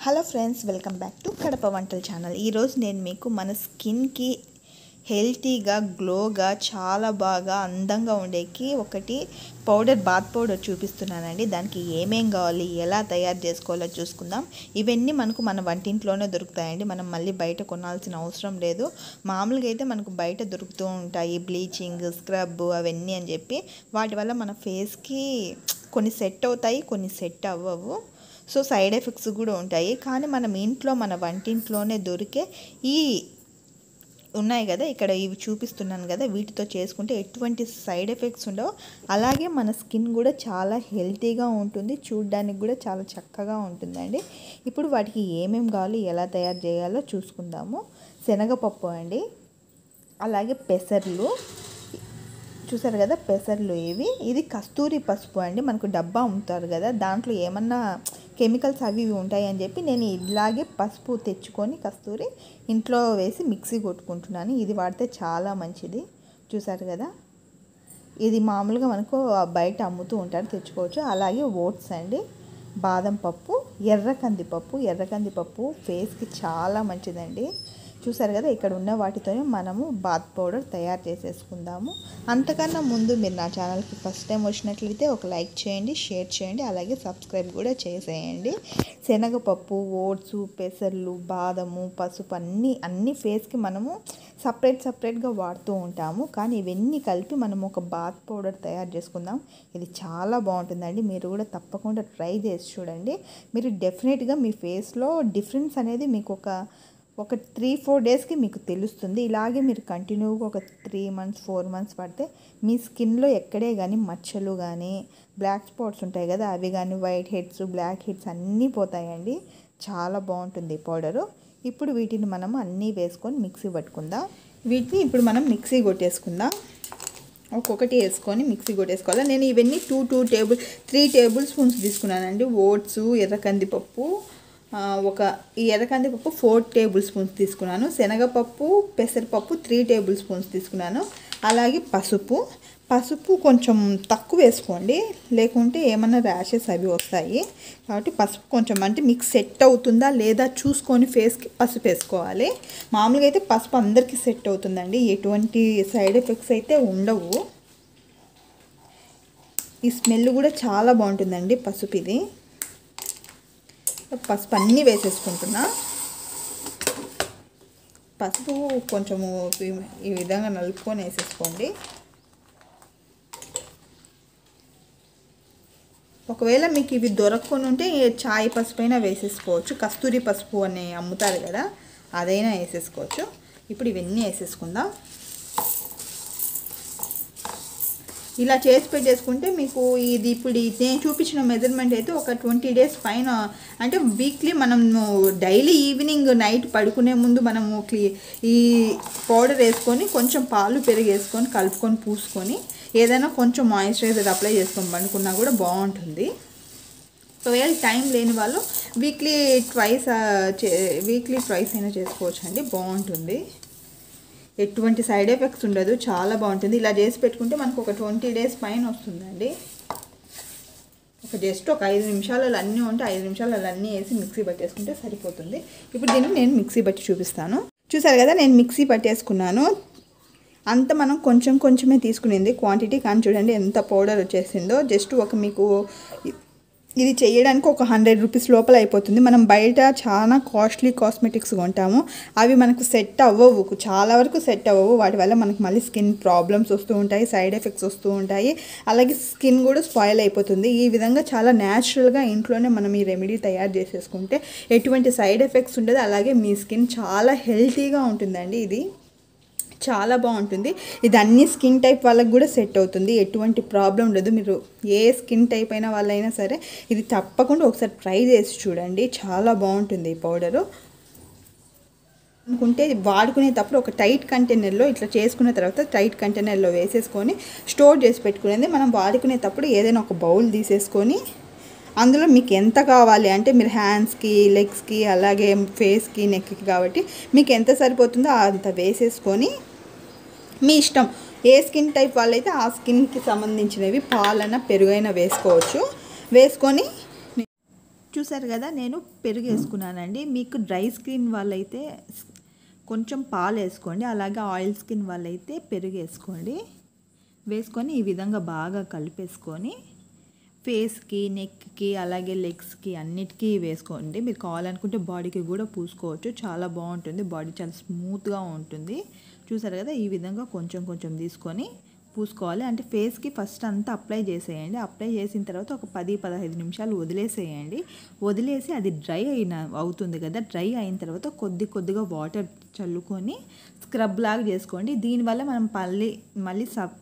hello friends welcome back to Kadapa వంటల channel ఈరోజు నేను మీకు మన స్కిన్కి హెల్తీగా గ్లోగా చాలా బాగా అందంగా ఉండేకి ఒకటి పౌడర్ బాత్ పౌడర్ చూపిస్తున్నానండి దానికి ఏమేం కావాలి ఎలా తయారు చేసుకోవాలో చూసుకుందాం ఇవన్నీ మనకు మన వంటింట్లోనే దొరుకుతాయండి మనం మళ్ళీ బయట కొనాల్సిన అవసరం లేదు మామూలుగా అయితే మనకు బయట దొరుకుతూ ఉంటాయి బ్లీచింగ్ స్క్రబ్ అవన్నీ అని చెప్పి వాటి వల్ల మన ఫేస్కి కొన్ని సెట్ అవుతాయి కొన్ని సెట్ అవ్వవు సో సైడ్ ఎఫెక్ట్స్ కూడా ఉంటాయి కానీ మనం ఇంట్లో మన వంటింట్లోనే దొరికే ఈ ఉన్నాయి కదా ఇక్కడ ఇవి చూపిస్తున్నాను కదా వీటితో చేసుకుంటే ఎటువంటి సైడ్ ఎఫెక్ట్స్ ఉండవు అలాగే మన స్కిన్ కూడా చాలా హెల్తీగా ఉంటుంది చూడడానికి కూడా చాలా చక్కగా ఉంటుందండి ఇప్పుడు వాటికి ఏమేమి కావాలి ఎలా తయారు చేయాలో చూసుకుందాము శనగపప్పు అండి అలాగే పెసర్లు చూసారు కదా పెసర్లు ఇవి ఇది కస్తూరి పసుపు అండి మనకు డబ్బా అమ్ముతారు కదా దాంట్లో ఏమన్నా కెమికల్స్ అవి ఇవి ఉంటాయి అని చెప్పి నేను ఇలాగే పసుపు తెచ్చుకొని కస్తూరి ఇంట్లో వేసి మిక్సీ కొట్టుకుంటున్నాను ఇది వాడితే చాలా మంచిది చూసారు కదా ఇది మామూలుగా మనకు బయట అమ్ముతూ ఉంటారు తెచ్చుకోవచ్చు అలాగే ఓట్స్ అండి బాదం పప్పు ఎర్ర కందిపప్పు ఎర్ర కందిపప్పు ఫేస్కి చాలా మంచిదండి చూసారు కదా ఇక్కడ ఉన్న వాటితోనే మనము బాత్ పౌడర్ తయారు చేసేసుకుందాము అంతకన్నా ముందు మీరు నా ఛానల్కి ఫస్ట్ టైం వచ్చినట్లయితే ఒక లైక్ చేయండి షేర్ చేయండి అలాగే సబ్స్క్రైబ్ కూడా చేసేయండి శనగపప్పు ఓట్స్ పెసర్లు బాదము పసుపు అన్నీ అన్ని ఫేస్కి మనము సపరేట్ సపరేట్గా వాడుతూ ఉంటాము కానీ ఇవన్నీ కలిపి మనం ఒక బాత్ పౌడర్ తయారు చేసుకుందాం ఇది చాలా బాగుంటుందండి మీరు కూడా తప్పకుండా ట్రై చేసి చూడండి మీరు డెఫినెట్గా మీ ఫేస్లో డిఫరెన్స్ అనేది మీకు ఒక ఒక త్రీ ఫోర్ డేస్కి మీకు తెలుస్తుంది ఇలాగే మీరు కంటిన్యూగా ఒక త్రీ మంత్స్ ఫోర్ మంత్స్ పడితే మీ స్కిన్లో ఎక్కడే కానీ మచ్చలు కానీ బ్లాక్ స్పాట్స్ ఉంటాయి కదా అవి కానీ వైట్ హెడ్స్ బ్లాక్ హెడ్స్ అన్నీ పోతాయండి చాలా బాగుంటుంది పౌడరు ఇప్పుడు వీటిని మనం అన్నీ వేసుకొని మిక్సీ పట్టుకుందాం వీటిని ఇప్పుడు మనం మిక్సీ కొట్టేసుకుందాం ఒక్కొక్కటి వేసుకొని మిక్సీ కొట్టేసుకోవాలి నేను ఇవన్నీ two two table three tablespoons తీసుకున్నానండి ఓట్స్ ఎర్రకందిపప్పు ఒక ఈ ఎర్రకందిపప్పు ఫోర్ టేబుల్ స్పూన్స్ తీసుకున్నాను శనగపప్పు పెసరపప్పు త్రీ టేబుల్ స్పూన్స్ తీసుకున్నాను అలాగే పసుపు పసుపు కొంచెం తక్కువ వేసుకోండి లేకుంటే ఏమన్నా ర్యాషెస్ అవి వస్తాయి కాబట్టి పసుపు కొంచెం అంటే మీకు సెట్ అవుతుందా లేదా చూసుకొని ఫేస్కి పసుపు వేసుకోవాలి మామూలుగా అయితే పసుపు అందరికీ సెట్ అవుతుందండి ఎటువంటి సైడ్ ఎఫెక్ట్స్ అయితే ఉండవు ఈ స్మెల్ కూడా చాలా బాగుంటుందండి పసుపు ఇది పసుపు అన్నీ వేసేసుకుంటున్నా పసుపు కొంచెము ఈ విధంగా నలుపుకొని వేసేసుకోండి ఒకవేళ మీకు ఇవి దొరకకొని ఉంటే చాయ్ పసుపు అయినా వేసేసుకోవచ్చు కస్తూరి పసుపు అని అమ్ముతారు కదా అదైనా వేసేసుకోవచ్చు ఇప్పుడు ఇవన్నీ వేసేసుకుందాం ఇలా చేసి పెట్టేసుకుంటే మీకు ఇది ఇప్పుడు నేను చూపించిన మెజర్మెంట్ అయితే ఒక ట్వంటీ డేస్ పైన అంటే వీక్లీ మనం డైలీ ఈవినింగ్ నైట్ పడుకునే ముందు మనము ఈ పౌడర్ వేసుకొని కొంచెం పాలు పెరుగు వేసుకొని కలుపుకొని పూసుకొని ఏదైనా కొంచెం మాయిశ్చరైజర్ అప్లై చేసుకొని పండుకున్నా కూడా బాగుంటుంది ఒకవేళ టైం లేని వాళ్ళు వీక్లీ ట్వైస్ వీక్లీ ట్వైస్ అయినా చేసుకోవచ్చు అండి బాగుంటుంది ఎటువంటి సైడ్ ఎఫెక్ట్స్ ఉండదు చాలా బాగుంటుంది ఇలా చేసి పెట్టుకుంటే మనకు ఒక ట్వంటీ డేస్ పైన వస్తుందండి ఒక జస్ట్ ఒక ఐదు నిమిషాలు అన్నీ ఉంటే ఐదు నిమిషాలు అన్నీ వేసి మిక్సీ పట్టేసుకుంటే సరిపోతుంది ఇప్పుడు దీన్ని నేను మిక్సీ పట్టి చూపిస్తాను చూసారు కదా నేను మిక్సీ పట్టేసుకున్నాను అంత మనం కొంచెం కొంచెమే తీసుకునింది క్వాంటిటీ కానీ చూడండి ఎంత పౌడర్ వచ్చేసిందో జస్ట్ ఒక మీకు ఇది చేయడానికి ఒక హండ్రెడ్ రూపీస్ లోపల అయిపోతుంది మనం బయట చాలా కాస్ట్లీ కాస్మెటిక్స్ కొంటాము అవి మనకు సెట్ అవ్వవు చాలా వరకు సెట్ అవ్వవు వాటి వల్ల మనకు మళ్ళీ స్కిన్ ప్రాబ్లమ్స్ వస్తూ ఉంటాయి సైడ్ ఎఫెక్ట్స్ వస్తూ ఉంటాయి అలాగే స్కిన్ కూడా స్పాయిల్ అయిపోతుంది ఈ విధంగా చాలా న్యాచురల్గా ఇంట్లోనే మనం ఈ రెమెడీ తయారు చేసేసుకుంటే ఎటువంటి సైడ్ ఎఫెక్ట్స్ ఉండదు అలాగే మీ స్కిన్ చాలా హెల్తీగా ఉంటుందండి ఇది చాలా బాగుంటుంది ఇది అన్ని స్కిన్ టైప్ వాళ్ళకి కూడా సెట్ అవుతుంది ఎటువంటి ప్రాబ్లం లేదు మీరు ఏ స్కిన్ టైప్ అయిన వాళ్ళైనా సరే ఇది తప్పకుండా ఒకసారి ట్రై చేసి చూడండి చాలా బాగుంటుంది ఈ పౌడరు అనుకుంటే వాడుకునేటప్పుడు ఒక టైట్ కంటైనర్లో ఇట్లా చేసుకున్న తర్వాత టైట్ కంటైనర్లో వేసేసుకొని స్టోర్ చేసి పెట్టుకునేది మనం వాడుకునేటప్పుడు ఏదైనా ఒక బౌల్ తీసేసుకొని అందులో మీకు ఎంత కావాలి అంటే మీరు హ్యాండ్స్కి లెగ్స్కి అలాగే ఫేస్కి నెక్కి కాబట్టి మీకు ఎంత సరిపోతుందో అంత వేసేసుకొని మీ ఇష్టం ఏ స్కిన్ టైప్ వాళ్ళైతే ఆ స్కిన్కి సంబంధించినవి పాలన పెరుగైనా వేసుకోవచ్చు వేసుకొని చూసారు కదా నేను పెరుగు వేసుకున్నానండి మీకు డ్రై స్కిన్ వాళ్ళైతే కొంచెం పాలు వేసుకోండి అలాగే ఆయిల్ స్కిన్ వాళ్ళైతే పెరుగు వేసుకోండి వేసుకొని ఈ విధంగా బాగా కలిపేసుకొని ఫేస్కి నెక్కి అలాగే లెగ్స్కి అన్నిటికీ వేసుకోండి మీరు కావాలనుకుంటే బాడీకి కూడా పూసుకోవచ్చు చాలా బాగుంటుంది బాడీ చాలా స్మూత్గా ఉంటుంది చూసారు కదా ఈ విధంగా కొంచెం కొంచెం తీసుకొని పూసుకోవాలి అంటే ఫేస్కి ఫస్ట్ అంతా అప్లై చేసేయండి అప్లై చేసిన తర్వాత ఒక పది పదహైదు నిమిషాలు వదిలేసేయండి వదిలేసి అది డ్రై అయిన అవుతుంది కదా డ్రై అయిన తర్వాత కొద్ది కొద్దిగా వాటర్ చల్లుకొని స్క్రబ్ లాగా చేసుకోండి దీనివల్ల మనం మళ్ళీ మళ్ళీ సబ్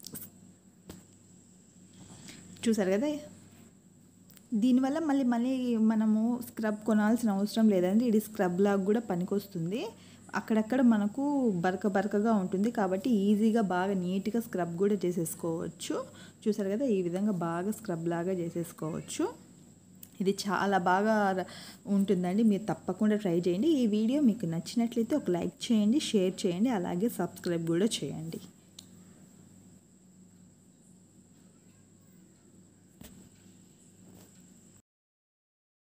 చూసారు కదా దీనివల్ల మళ్ళీ మళ్ళీ మనము స్క్రబ్ కొనాల్సిన అవసరం లేదండి ఇది స్క్రబ్ లాగా కూడా పనికొస్తుంది అక్కడక్కడ మనకు బరక బరకగా ఉంటుంది కాబట్టి ఈజీగా బాగా నీట్గా స్క్రబ్ కూడా చేసేసుకోవచ్చు చూసారు కదా ఈ విధంగా బాగా స్క్రబ్ లాగా చేసేసుకోవచ్చు ఇది చాలా బాగా ఉంటుందండి మీరు తప్పకుండా ట్రై చేయండి ఈ వీడియో మీకు నచ్చినట్లయితే ఒక లైక్ చేయండి షేర్ చేయండి అలాగే సబ్స్క్రైబ్ కూడా చేయండి